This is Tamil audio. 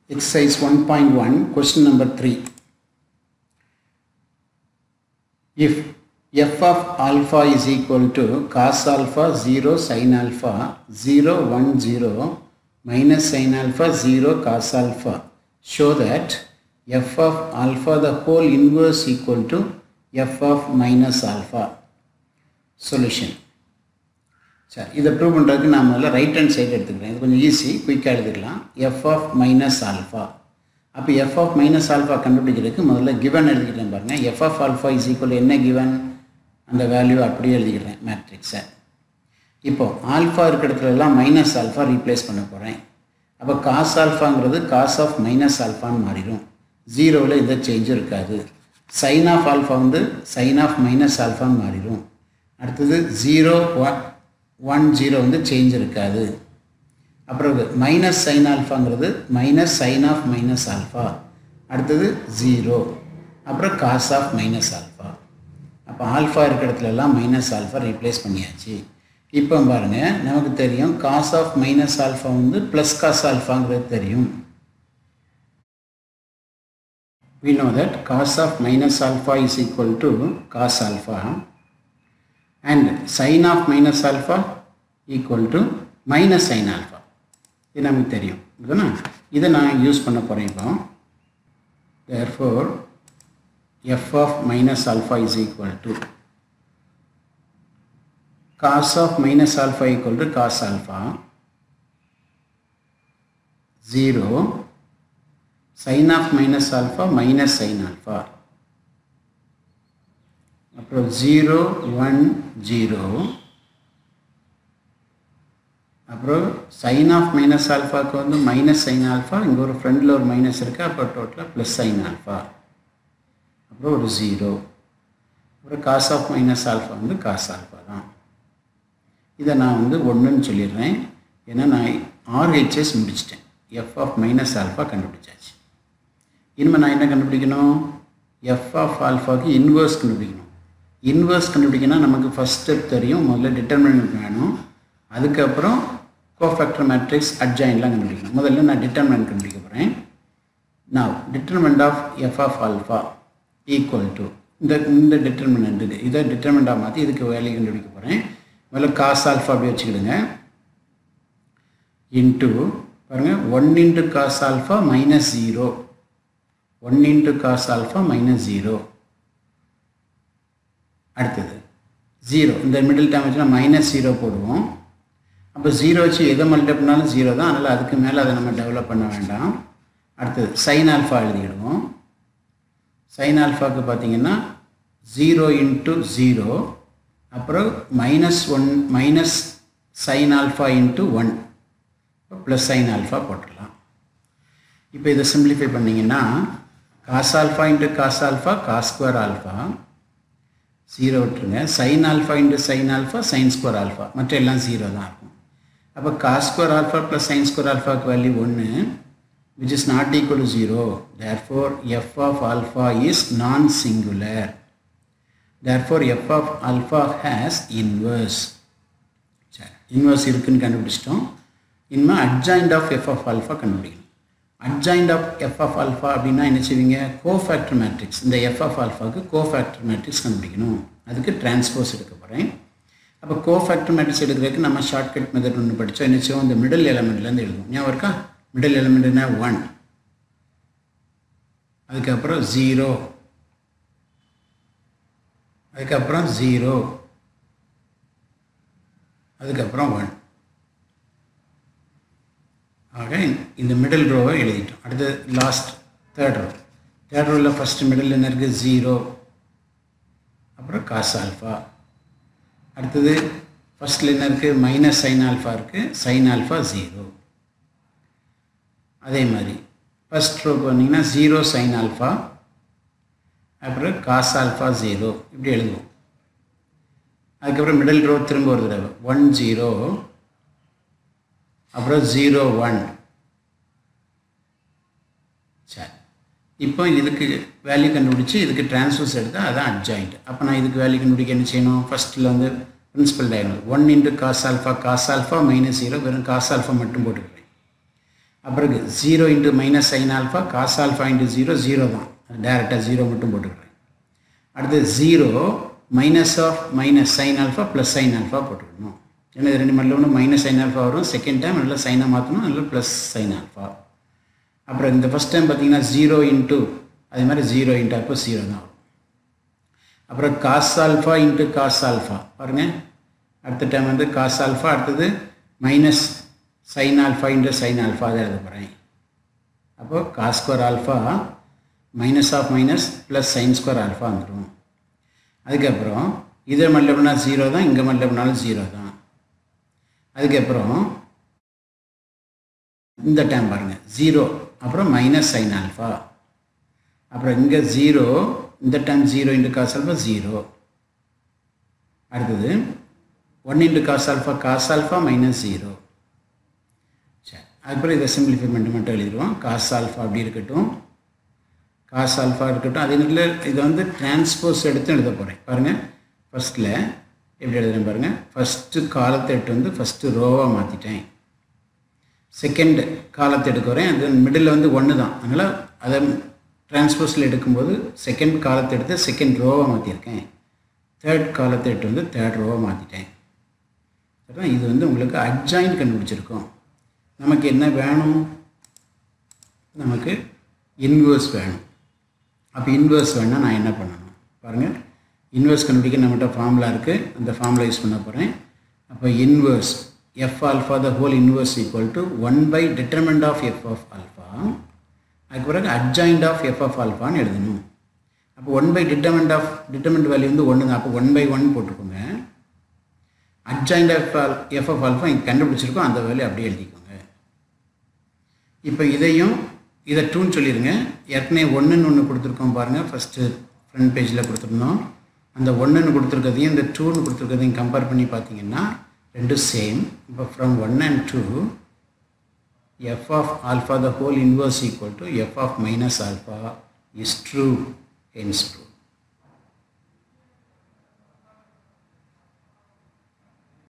Exercise 1.1, question number 3. If f of alpha is equal to cos alpha 0 sin alpha 0 1 0 minus sin alpha 0 cos alpha, show that f of alpha the whole inverse equal to f of minus alpha. Solution. சரி இதை ப்ரூவ் பண்ணுறதுக்கு நான் முதல்ல ரைட் ஹேண்ட் சைடு எடுத்துக்கிறேன் இது கொஞ்சம் ஈஸி குயிக்காக எழுதிக்கலாம் எஃப் ஆஃப் மைனஸ் ஆல்ஃபா அப்போ எஃப் ஆஃப் மைனஸ் ஆல்ஃபா கண்டுபிடிக்கிறதுக்கு முதல்ல கிவன் எழுதிக்கிறேன் பாருங்கள் F of alpha is equal என்ன கிவன் அந்த வேல்யூ அப்படியே எழுதிக்கிறேன் மேட்ரிக்ஸை இப்போது ஆல்ஃபா இருக்கிற இடத்துலலாம் மைனஸ் ஆல்ஃபா ரீப்ளேஸ் பண்ண போகிறேன் அப்போ காஸ் ஆல்ஃபாங்கிறது காஸ் ஆஃப் மைனஸ் ஆல்ஃபான்னு மாறிடும் ஜீரோவில் எந்த சேஞ்சும் இருக்காது சைன் ஆஃப் ஆல்ஃபா வந்து சைன் ஆஃப் மைனஸ் ஆல்ஃபான்னு மாறிடும் அடுத்தது ஜீரோ ஒன் ஒன் ஜீரோ வந்து சேஞ்ச் இருக்காது அப்புறம் மைனஸ் சைன் ஆல்ஃபாங்கிறது minus sine of minus alpha அடுத்தது ஜீரோ அப்புறம் காஸ் ஆஃப் மைனஸ் ஆல்ஃபா அப்போ ஆல்ஃபா இருக்கிற இடத்துலலாம் மைனஸ் ஆல்ஃபா ரீப்ளேஸ் பண்ணியாச்சு இப்போ பாருங்கள் நமக்கு தெரியும் காஸ் ஆஃப் மைனஸ் ஆல்ஃபா வந்து ப்ளஸ் காஸ் ஆல்ஃபாங்கிறது தெரியும் we know that cos of minus alpha is equal to cos alpha and sin of minus alpha equal to minus sin alpha இது நமக்கு தெரியும் இதுனா இதை நான் யூஸ் பண்ண போகிறேன் இப்போ therefore f of minus alpha is equal to cos of minus alpha equal to cos alpha 0 sin of minus alpha minus sin alpha அப்புறம் ஜீரோ ஒன் ஜீரோ அப்புறம் சைன் ஆஃப் மைனஸ் ஆல்ஃபாவுக்கு வந்து மைனஸ் சைன் ஆல்ஃபா இங்கே ஒரு ஃப்ரெண்டில் ஒரு மைனஸ் இருக்குது அப்போ டோட்டலாக ப்ளஸ் சைன் ஆல்ஃபா அப்புறம் ஒரு ஜீரோ அப்புறம் காஸ் ஆஃப் மைனஸ் ஆல்ஃபா வந்து காஸ் ஆல்ஃபா தான் இதை நான் வந்து ஒன்றுன்னு சொல்லிடுறேன் ஏன்னா நான் ஆர்ஹெச்எஸ் முடிச்சிட்டேன் எஃப் ஆஃப் மைனஸ் ஆல்ஃபா கண்டுபிடிச்சாச்சு இனிமேல் நான் என்ன கண்டுபிடிக்கணும் எஃப் ஆஃப் ஆல்ஃபாவுக்கு இன்வர்ஸ் கண்டுபிடிக்கணும் இன்வர்ஸ் கண்டுபிடிக்கணும் நமக்கு ஃபஸ்ட் ஸ்டெப் தெரியும் முதல்ல டிட்டர்மினன்ட் வேணும் அதுக்கப்புறம் கோஃபேக்டர் மேட்ரிக்ஸ் அட்ஜாயின்லாம் கண்டுபிடிக்கணும் முதல்ல நான் டிட்டர்மினன்ட் கண்டுபிடிக்க போகிறேன் நான் determinant of F of alpha equal to இந்த இந்த டிட்டர்மினன்ட் இது இதை டிட்டர்மெண்ட்டாக மாற்றி இதுக்கு வேல்யூ கண்டுபிடிக்க போகிறேன் முதல்ல காஸ் ஆல்ஃபா அப்படி வச்சுக்கிடுங்க இன்ட்டு பாருங்கள் one into cos alpha minus zero one into cos alpha minus zero அடுத்தது ஜீரோ இந்த மிடில் டேம் வச்சுனா மைனஸ் ஜீரோ போடுவோம் அப்போ ஜீரோ வச்சு எதை மல்டி பண்ணாலும் ஜீரோ தான் அதனால் அதுக்கு மேலே அதை நம்ம டெவலப் பண்ண வேண்டாம் அடுத்தது சைன் ஆல்ஃபா எழுதிடுவோம் சைன் ஆல்ஃபாவுக்கு பார்த்தீங்கன்னா ஜீரோ இன்ட்டு ஜீரோ அப்புறம் minus one minus sine alpha into one plus sine alpha போட்டுடலாம் இப்போ இதை சிம்பிளிஃபை பண்ணிங்கன்னா cos alpha into cos alpha cos square alpha zero விட்டுருங்க sine alpha into sine alpha sine square alpha மற்ற எல்லாம் ஜீரோ தான் இருக்கும் அப்போ cos square alpha plus sine square ஆல்ஃபாக்கு வேல்யூ ஒன்று which is not equal to zero therefore F of alpha is non singular therefore F of alpha has inverse சரி இன்வர்ஸ் இருக்குன்னு கண்டுபிடிச்சிட்டோம் இனிமேல் adjoint of F of alpha கண்டுபிடிக்கணும் adjoint of F of alpha அப்படின்னா என்ன செய்வீங்க கோஃபேக்டர் மேட்ரிக்ஸ் இந்த எஃப் ஆஃப் ஆல்ஃபாவுக்கு கோஃபேக்டர் மேட்ரிக்ஸ் கண்டுபிடிக்கணும் அதுக்கு டிரான்ஸ்போஸ் எடுக்க போகிறேன் அப்போ கோஃபேக்டர் மேட்ரிக்ஸ் எடுக்கிறதுக்கு நம்ம ஷார்ட்கட் மெத்தட் ஒன்று படித்தோம் என்ன செய்வோம் இந்த மிடில் எலமெண்ட்லேருந்து எழுதுவோம் ஞாபகம் இருக்கா மிடில் எலமெண்ட்னா ஒன் அதுக்கப்புறம் ஜீரோ அதுக்கப்புறம் ஜீரோ அதுக்கப்புறம் ஒன் ஆக இந்த மிடில் ரோவை எழுதிட்டோம் அடுத்து லாஸ்ட் தேர்ட் ரோ தேர்ட் ரோவில் ஃபஸ்ட்டு மிடில் என்ன இருக்குது ஜீரோ அப்புறம் காஸ் ஆல்ஃபா அடுத்தது ஃபஸ்ட்டில் என்ன இருக்குது மைனஸ் சைன் ஆல்ஃபா இருக்குது சைன் ஆல்ஃபா ஜீரோ அதே மாதிரி ஃபஸ்ட் ரோக்கு வந்தீங்கன்னா ஜீரோ சைன் ஆல்ஃபா அப்புறம் காஸ் ஆல்ஃபா ஜீரோ இப்படி எழுதுவோம் அதுக்கப்புறம் மிடில் ரோ திரும்ப ஒரு தடவை ஒன் ஜீரோ அப்புறம் ஜீரோ ஒன் சரி இப்போ இதுக்கு வேல்யூ கண்டுபிடிச்சி இதுக்கு ட்ரான்ஸ்ஃபர்ஸ் எடுத்தால் அதான் அட்ஜாயிண்ட் அப்போ நான் இதுக்கு வேல்யூ கண்டுபிடிக்க என்ன செய்யணும் ஃபஸ்ட்டில் வந்து principal diagonal one into cos alpha cos alpha minus zero வெறும் காஸ் ஆல்ஃபா மட்டும் போட்டுக்கிறேன் அப்புறம் zero into minus sine alpha cos alpha into zero zero தான் டேரெக்டாக ஜீரோ மட்டும் போட்டுக்கிறேன் அடுத்து zero minus of minus sine alpha plus sine alpha போட்டுக்கணும் ஏன்னா இது ரெண்டு மட்டும் ஒன்று மைனஸ் சைன் ஆல்ஃபா வரும் செகண்ட் டைம் நல்லா சைனாக மாற்றணும் நல்லா ப்ளஸ் சைன் ஆல்ஃபா அப்புறம் இந்த ஃபஸ்ட் டைம் பார்த்தீங்கன்னா ஜீரோ இன்ட்டு அதே மாதிரி ஜீரோ இன்ட்டு அப்போ ஜீரோ தான் வரும் அப்புறம் cos alpha into cos alpha பாருங்கள் அடுத்த டைம் வந்து காஸ் ஆல்ஃபா அடுத்தது minus sine alpha into sine alpha அதை எழுத போகிறேன் அப்போது cos square alpha minus of minus plus sine square alpha வந்துடும் அதுக்கப்புறம் இதை மல்லப்னா ஜீரோ தான் இங்கே மல்லப்னாலும் ஜீரோ தான் அதுக்கப்புறம் இந்த டைம் பாருங்கள் ஜீரோ அப்புறம் மைனஸ் சைன் ஆல்ஃபா அப்புறம் இங்கே ஜீரோ இந்த time zero into cos alpha zero அடுத்தது one into cos alpha cos alpha minus zero சரி அதுக்கப்புறம் இதை சிம்பிளிஃபை பண்ணி மட்டும் எழுதிடுவோம் காஸ் ஆல்ஃபா அப்படி இருக்கட்டும் காஸ் ஆல்ஃபா இருக்கட்டும் அதே நேரத்தில் இதை வந்து டிரான்ஸ்போஸ் எடுத்து எழுத போகிறேன் பாருங்கள் ஃபஸ்ட்டில் எப்படி எழுதுறேன் பாருங்கள் ஃபஸ்ட்டு காலத்தை எடுத்து வந்து ஃபஸ்ட்டு ரோவாக மாற்றிட்டேன் செகண்ட் காலத்தை எடுக்க வரேன் அது மிடில் வந்து ஒன்று தான் அதனால் அதை டிரான்ஸ்போஸில் எடுக்கும்போது செகண்ட் காலத்தை எடுத்து செகண்ட் ரோவாக மாற்றிருக்கேன் தேர்ட் காலத்தை எடுத்து வந்து தேர்ட் ரோவாக மாற்றிட்டேன் சரிங்களா இது வந்து உங்களுக்கு அட்ஜாயின்ட் கண்டுபிடிச்சிருக்கோம் நமக்கு என்ன வேணும் நமக்கு இன்வர்ஸ் வேணும் அப்போ இன்வர்ஸ் வேணால் நான் என்ன பண்ணணும் பாருங்கள் இன்வர்ஸ் கண்டுபிடிக்க நம்மகிட்ட ஃபார்முலா இருக்குது அந்த ஃபார்முலா யூஸ் பண்ண போகிறேன் அப்போ inverse F alpha the whole inverse equal to one by determinant of F of alpha அதுக்கு பிறகு அட்ஜாயிண்ட் ஆஃப் எஃப் ஆஃப் ஆல்ஃபான்னு எழுதணும் அப்போ one by determinant of determinant value வந்து ஒன்று தான் அப்போ ஒன் பை ஒன் போட்டுக்கோங்க adjoint of F of alpha இங்கே கண்டுபிடிச்சிருக்கோம் அந்த வேல்யூ அப்படியே எழுதிக்கோங்க இப்போ இதையும் இதை டூன்னு சொல்லிடுங்க ஏற்கனவே ஒன்றுன்னு ஒன்று கொடுத்துருக்கோம் பாருங்கள் ஃபஸ்ட்டு ஃப்ரண்ட் பேஜில் கொடுத்துருந்தோம் அந்த ஒன்றுன்னு கொடுத்துருக்கதையும் இந்த டூன்னு கொடுத்துருக்கதையும் கம்பேர் பண்ணி பார்த்தீங்கன்னா ரெண்டும் சேம் இப்போ from one and two F of alpha the whole inverse equal to F of minus alpha is true hence true